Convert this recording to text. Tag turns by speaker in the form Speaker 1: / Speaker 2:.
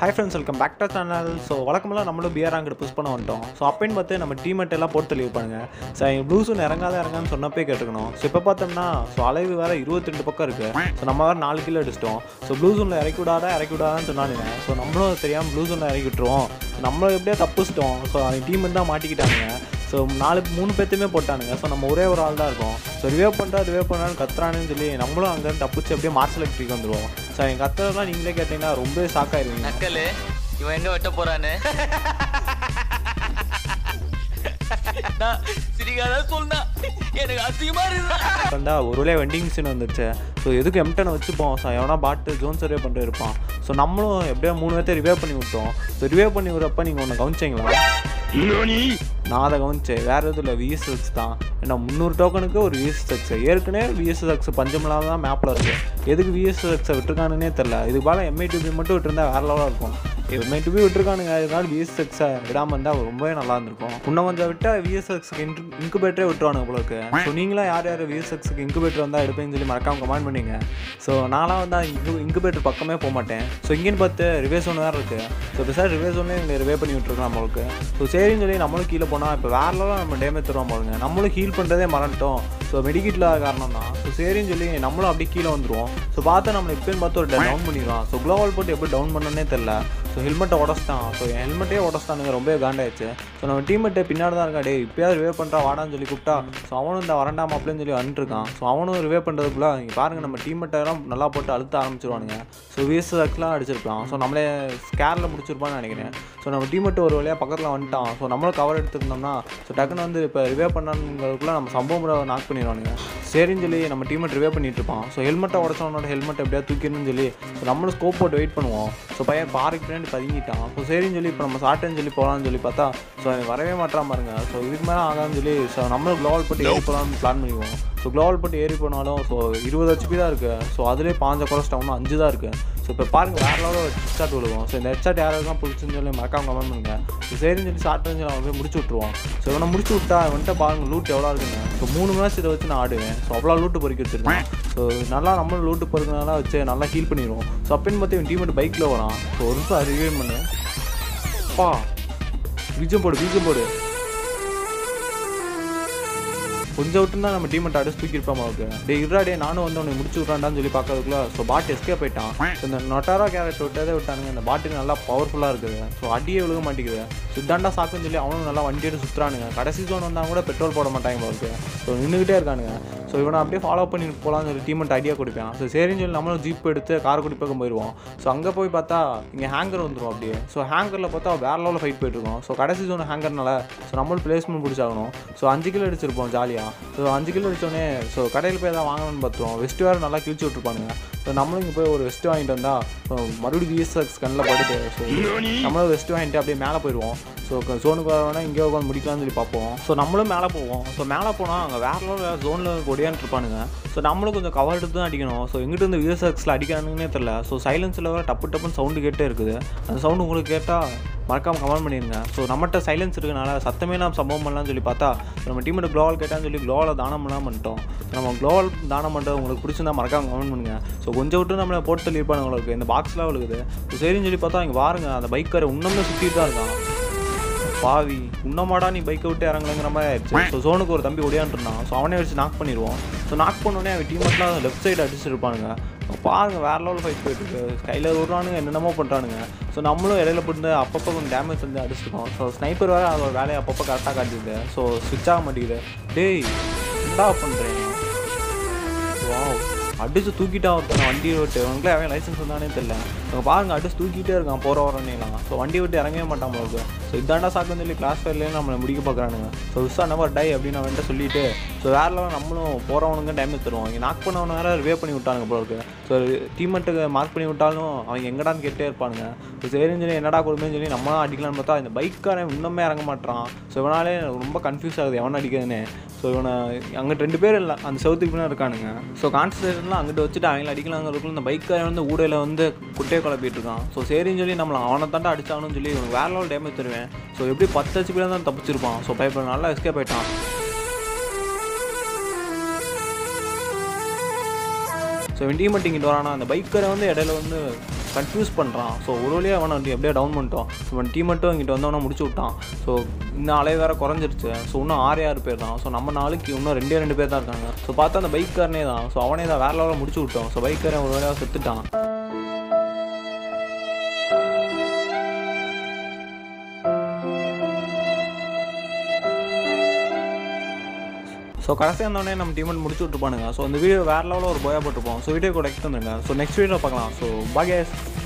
Speaker 1: high friends welcome back to channel so வழக்கமெல்லாம் நம்மளும் பிஆர் அங்கிட்டு புஷ் பண்ண வந்துட்டோம் ஸோ அப்பேன்னு பார்த்து நம்ம டீமெட் எல்லாம் போட்டு தள்ளி வைப்பாங்க ஸோ ப்ளூ சூன் இறங்காத இறங்கான்னு சொன்னப்பே கேட்டுக்கணும் ஸோ இப்போ பார்த்தோம்னா ஸோ அளவு வேறு இருபத்தி ரெண்டு பக்கம் இருக்குது ஸோ நம்ம வேறு நாலு கிலோ அடிச்சிட்டோம் ஸோ ப்ளூ சூனில் இறக்கி விடாதா இறக்கி விடாதான்னு சொன்னானுங்க ஸோ நம்மளும் தெரியாமல் ப்ளூ சூனில் இறக்கி விட்டுருவோம் நம்மள எப்படியோ தப்புச்சிட்டோம் ஸோ அவங்க டீம் தான் மாட்டிக்கிட்டானுங்க ஸோ நாலு மூணு பேர்த்தையுமே போட்டானுங்க ஸோ நம்ம ஒரே ஒரு ஆள் தான் இருக்கோம் ஸோ ரிவே பண்ணுறா ரிவே பண்ணான்னு கத்துறானுன்னு சொல்லி நம்மளும் அங்கேருந்து தப்பிச்சு அப்படியே மார்ஷல் எலக்ட்ரிக் வந்துடுவோம் ஸோ என் கத்துறதுலாம் நீங்களே கேட்டிங்கன்னா ரொம்ப ஷாக் ஆயிருவீங்க
Speaker 2: நக்கலு இவன் எங்க வெட்ட போறான்னு நான் சிரிக்காத சொன்னா எனக்கு அசிங்கமா இருக்கு
Speaker 1: வந்தா ஒரு வழியாக வெண்டிங் மிஷின் வந்துருச்சு ஸோ எதுக்கு எம்டனை வச்சுப்போம் ஸோ எவனா பாட்டு ஜோன் சர்வே பண்ணிட்டு இருப்பான் ஸோ நம்மளும் எப்படியோ மூணு பேர்த்த ரிவே பண்ணி விட்டோம் ஸோ ரிவே பண்ணி விட்றப்ப நீங்கள் ஒன்று கவனிச்சிங்களா நான் அதை கவனிச்சேன் வேறு எதுவும் இல்லை விஎஸ்எக்ஸ் தான் ஏன்னா முந்நூறு டோக்கனுக்கு ஒரு விஎஸ்எக்ஸ் ஏற்கனவே விஎஸ்எக்ஸ் பஞ்சமலாக தான் மேப்பில் இருக்குது எதுக்கு விஎஸ்எக்ஸை விட்டுருக்கானுன்னே தெரில இதுக்கு மேலே எம்ஐ டிபி மட்டும் விட்டுருந்தா வேறு லெவலாக இருக்கும் எம்ஐ டிபி விட்டுருக்கானுங்க இதனால விஎஸ்எக்ஸை விடாமல் இருந்தால் ரொம்பவே நல்லா இருந்திருக்கும் இன்னும் கொஞ்சம் விட்டால் விஎஸ்எக்ஸ்க்கு இன்கு இன்குபேட்டரே விட்டுருவானுங்க போல இருக்கு ஸோ நீங்களாம் யார் யார் விஎஸ்எக்ஸுக்கு இன்குபேட்டர் வந்தால் எடுப்பேன்னு சொல்லி மறக்காம கமெண்ட் பண்ணீங்க ஸோ நான்லாம் வந்து இங்கு இன்குபேட்டர் பக்கமே போக மாட்டேன் ஸோ இங்கேன்னு பார்த்து ரிவேஸ் ஒன்று வேறு இருக்குது ஸோ இப்போ சார் ரிவேஸ் ஒன்று எங்களை ரிவே பண்ணி விட்டுருக்கோம் நம்மளுக்கு ஸோ சரின்னு சொல்லி நம்மளும் கீழே போனால் இப்போ வேற லெவலில் நம்ம டேமேஜ் தருவோம் பாருங்க நம்மளும் ஹீல் பண்ணுறதே மறந்துட்டோம் ஸோ மெடிக்கிட்டில் காரணம் தான் ஸோ சரின்னு சொல்லி நம்மளும் அப்படியே கீழே வந்துருவோம் ஸோ பார்த்தா நம்ம இப்போன்னு பார்த்து ஒரு டவுன் பண்ணிடுவோம் ஸோ குளோவால் போட்டு எப்படி டவுன் பண்ணனே தெரில ஸோ ஹெல்மெட்டை உடச்சிட்டான் ஸோ என் ஹெல்மெட்டே உடச்சிட்டானுங்க ரொம்ப காண்டாயிடுச்சு ஸோ நம்ம டீமெட்டு பின்னாடி தான் இருக்கா டே இப்போயாவது ரிவே பண்ணுறா வாடான்னு சொல்லி கூப்பிட்டா ஸோ அவனும் இந்த வரண்டாம் அப்படின்னு சொல்லி வந்துட்டுருக்கான் ஸோ அவனும் ரிவே பண்ணுறதுக்குள்ள இங்கே பாருங்கள் நம்ம டீமெட்டெல்லாம் நல்லா போட்டு அழுத்த ஆரம்பிச்சிருவானுங்க ஸோ விஎஸ்எக்ஸ்லாம் அடிச்சிருப்பான் ஸோ நம்மளே ஸ்கேரில் முடிச்சிருப்பான்னு நினைக்கிறேன் ஸோ நம்ம டீமெட்டு ஒரு வழியாக பக்கத்தில் வந்துட்டான் ஸோ நம்மளும் கவர் எடுத்துருந்தோம்னா ஸோ டக்குன்னு வந்து இப்போ ரிவே பண்ணானுங்கிறதுக்குள்ள நம்ம சம்பவம் நாக் பண்ணிடுவானுங்க சரின்னு சொல்லி நம்ம டீமெட் ரிவே பண்ணிட்டு இருப்பான் ஸோ ஹெல்மெட்டை உடச்சவனோட ஹெல்மெட் எப்படியா தூக்கிடணும்னு சொல்லி ஸோ நம்மளும் ஸ்கோப் போட்டு வெயிட் பண்ணுவோம் ஸோ பையன் பாருக்கு பின்னாடி பதுங்கிட்டான் ஸோ சரின்னு சொல்லி இப்போ நம்ம சாட்டேன்னு சொல்லி போகலான்னு சொல்லி பார்த்தா ஸோ அவன் வரவே மாட்டான் பாருங்க ஸோ இதுக்கு மேலே ஆகான்னு சொல்லி ஸோ நம்மளும் க்ளோவல் போட்டு ஏறி போகலான்னு பிளான் பண்ணிக்குவோம் ஸோ க்ளோவல் போட்டு ஏறி போனாலும் ஸோ இருபது ஹெச்பி தான் இருக்குது ஸோ அதுலேயே பாஞ்ச குறைச்சிட்டோம்னா அஞ்சு தான் இருக்குது ஸோ இப்போ பாருங்க வேற லெவலில் ஹெட்ஷாட் விழுவோம் ஸோ இந்த ஹெட்ஷாட் யாராவது பிடிச்சுன்னு சொல்லி மறக்காம கமெண்ட் பண்ணுங்க ஸோ சரின்னு சொல்லி ஷார்ட் ரேஞ்சில் அவன் போய் முடிச்சு விட்ருவோம் ஸோ இவனை முடிச்சு விட்டா வந்துட்டு பாருங்க லூட் எவ்வளோ இருக்குங்க ஸோ மூணு மேட்ச் இதை வச்சு நான் ஆடுவேன் ஸோ அவ்வளோ லூட்டு பொறுக்கி வச்சிருக்கேன் ஸோ நல்லா நம்மளும் லூட்டு பொறுக்கிறனால வச்சு நல்லா ஹீல் பண்ணிடுவோம் ஸோ அப்படின்னு பார்த்து இவன் டீமெட் பைக்கில் வரான் ஸோ ஒரு நிமிஷம் ரிவியூ பண்ணு பா பீஜம் போடு பீஜம் போடு கொஞ்சம் விட்டு தான் நம்ம டீமெண்ட் அடிச்சு தூக்கியிருப்போம் அவருக்கு டே இருடா டே நானும் வந்து உன்னை முடிச்சு விட்றான்டான்னு சொல்லி பார்க்கறதுக்குள்ள ஸோ பாட் எஸ்கே போயிட்டான் So, இந்த நொட்டாரா கேரட் விட்டதே விட்டானுங்க இந்த பாட்டுக்கு நல்லா பவர்ஃபுல்லாக இருக்குது ஸோ அடியே விழுக மாட்டேங்குது ஸோ இதாண்டா சாக்குன்னு சொல்லி அவனும் நல்லா வண்டி எடுத்து சுற்றுறானுங்க கடைசி ஜோன் வந்தால் கூட பெட்ரோல் போட மாட்டாங்க அவருக்கு ஸோ நின்றுக்கிட்டே இருக்கானுங்க ஸோ இவனை அப்படியே ஃபாலோ பண்ணி போகலான்னு சொல்லி டீமெண்ட் ஐடியா கொடுப்பேன் ஸோ சரின்னு சொல்லி நம்மளும் ஜீப் எடுத்து காரைக்குடி பக்கம் போயிடுவோம் ஸோ அங்கே போய் பார்த்தா இங்கே ஹேங்கர் வந்துடும் அப்படியே ஸோ ஹேங்கரில் பார்த்தா வேற லெவலில் ஃபைட் போயிட்டு இருக்கோம் ஸோ கடைசி ஜோன் ஹேங்கர்னால ஸோ நம்மளும் பிளேஸ்மெண்ட் பிடிச்சாகணும் ஸோ அஞ்சு கிலோ அடிச்சிருப்போம் ஜாலியாக ஸோ அஞ்சு கிலோ அடிச்சோடனே ஸோ கடையில் போய் எதாவது வாங்கணும்னு பார்த்தோம் வெஸ்ட் வேறு நல்லா கிழிச்சு விட்ருப்பானுங்க ஸோ நம்மளும் இங்கே போய் ஒரு வெஸ்ட் வாங்கிட்டு வந்தால் ஸோ மறுபடியும் விஎஸ்எக்ஸ் கண்ணில் படுது ஸோ நம்மளும் வெஸ்ட் வாங்கிட்டு அப்படியே மேலே போயிடுவோம் ஸோ ஜோனுக்கு வர வேணா இங்கே உட்காந்து முடிக்கலாம்னு சொல்லி பார்ப்போம் ஸோ நம்மளும் மேலே போவோம் ஸோ மேலே போனால் அங்கே வேற லெவலில் ஜோனில் கொடியான்னு இருப்பானுங்க ஸோ நம்மளும் கொஞ்சம் கவர் எடுத்து தான் அடிக்கணும் ஸோ எங்கிட்ட இருந்து விஎஸ்எக்ஸில் அடிக்கிறானுங்கன்னே தெரில ஸோ சைலன்ஸில் வர டப்பு டப்புன்னு சவுண்டு கேட்டே இருக்குது அந்த சவுண்டு உங்களுக்கு கேட்டால் மறக்காம கமெண்ட் பண்ணிடுங்க ஸோ நம்மகிட்ட சைலன்ஸ் இருக்கனால சத்தமே நாம் சம்பவம் பண்ணலாம்னு சொல்லி பார்த்தா நம்ம டீமோட க்ளோவல் கேட்டான்னு சொல்லி க்ளோவில் தானம் பண்ணலாம் பண்ணிட்டோம் ஸோ நம்ம க்ளோவல் தானம் பண்ணுறது உங்களுக்கு பிடிச்சிருந்தா மறக்காம கமெண்ட் பண்ணுங்க ஸோ கொஞ்சம் விட்டு நம்மளை போட்டு தள்ளியிருப்பாங்க உங்களுக்கு இந்த பாக்ஸ்லாம் விழுகுது ஸோ சரின்னு சொல்லி பார்த்தா இங்கே பாருங்க அந்த பைக்கரை இன்னுமே சுற்றிட்டு தான் இருக்கான் பாவி உன்னமாடா நீ பைக்கை விட்டு இறங்கலைங்கிற மாதிரி ஆயிடுச்சு ஸோ ஜோனுக்கு ஒரு தம்பி ஒடியான்ட்டுருந்தான் ஸோ அவனே வச்சு நாக் பண்ணிடுவோம் ஸோ நாக் பண்ணோடனே அவன் டீமெட்லாம் லெஃப்ட் சைடு அடிச்சிருப்பானுங்க பாருங்க வேற லெவல் ஃபைட் போயிட்டு இருக்கு கையில் விடுறானுங்க என்னென்னமோ பண்ணுறானுங்க ஸோ நம்மளும் இடையில போட்டு அப்பப்போ கொஞ்சம் டேமேஜ் வந்து அடிச்சிருக்கோம் ஸோ ஸ்னைப்பர் வேறு அதோட வேலையை அப்பப்போ கரெக்டாக காட்டிடுது ஸோ ஸ்விட்ச் ஆக மாட்டேங்குது டேய் என்னடா பண்ணுறேன் வாவ் அடிச்சு தூக்கிட்டா ஒருத்தன் வண்டி விட்டு அவனுக்குலாம் அவன் லைசன்ஸ் வந்தானே தெரியல அவங்க பாருங்க அடிச்சு தூக்கிட்டே இருக்கான் போகிற வரனேலாம் ஸோ வண்டி விட்டு இறங்கவே மாட்டான் உங்களுக்கு ஸோ இதாண்டா சாக்குன்னு சொல்லி கிளாஸ் ஃபைவ்லேயே நம்மளை முடிக்க பார்க்குறானுங்க ஸோ விசா நம்பர் டை அப்படின்னு அவன்கிட்ட சொல்லிட்டு ஸோ வேற லெவல் நம்மளும் போகிறவனுங்க டேமேஜ் தருவோம் இங்கே நாக் பண்ணவன வேற ரிவே பண்ணி விட்டானுங்க போல ஸோ டீமெண்ட்டுக்கு மார்க் பண்ணி விட்டாலும் அவங்க எங்கடான்னு கேட்டே இருப்பானுங்க ஸோ சரின்னு சொல்லி என்னடா கொடுமைன்னு சொல்லி நம்மளாம் அடிக்கலாம்னு பார்த்தா இந்த பைக்காரன் இன்னுமே இறங்க மாட்டான் ஸோ இவனாலே ரொம்ப கன்ஃபியூஸ் ஆகுது எவனை அடிக்கிறதுன்னு ஸோ இவனை அங்கிட்டு ரெண்டு பேர் இல்லை அந்த செவத்துக்கு பின்னாடி இருக்கானுங்க ஸோ கான்சன்ட்ரேஷன்லாம் அங்கிட்டு வச்சுட்டு அவங்கள அடிக்கலாங்கிறதுக்குள்ள இந்த பைக்காரன் வந்து ஊடையில் வந்து குட்டையை குழப்பிட்டு இருக்கான் ஸோ சரின்னு சொல்லி நம்மளை அவனை தாண்டா அடிச்சாகணும்னு சொல்லி இவனுக்கு வேற லெவல் டேமேஜ் தருவேன் ஸோ எப்படி பத்து ஹெச்பியில் தான் தப்பிச்சிருப்பான் ஸோ பைப்பில் நல்லா எஸ்கேப் ஆயிட்டான் ஸோ இவன் டீமெண்ட் இங்கிட்டு வரானா அந்த பைக்கரை வந்து இடையில வந்து கன்ஃபியூஸ் பண்ணுறான் ஸோ ஒரு வழியாக அவனை வந்து எப்படியே டவுன் பண்ணிட்டோம் இவன் டீமெண்ட்டும் இங்கிட்ட வந்தவன முடிச்சு விட்டான் ஸோ இன்னும் அலை வேற குறைஞ்சிருச்சு ஸோ இன்னும் ஆறு ஆறு பேர் தான் ஸோ நம்ம நாளுக்கு இன்னும் ரெண்டே ரெண்டு பேர் தான் இருக்காங்க ஸோ பார்த்தா அந்த பைக்கர்னே தான் ஸோ அவனே தான் வேற லெவலில் முடிச்சு விட்டோம் ஸோ பைக்கரை ஒரு வேலையாக செத்துட்டான் ஸோ கடைசியாக இருந்தோடனே நம்ம டீமெண்ட் முடிச்சு விட்டுருப்பானுங்க ஸோ அந்த வீடியோ வேறு லெவலில் ஒரு போயா போட்டிருப்போம் ஸோ வீடியோ கூட எக்ஸ்ட் வந்துருங்க ஸோ நெக்ஸ்ட் வீடியோ பார்க்கலாம் ஸோ பாகேஸ்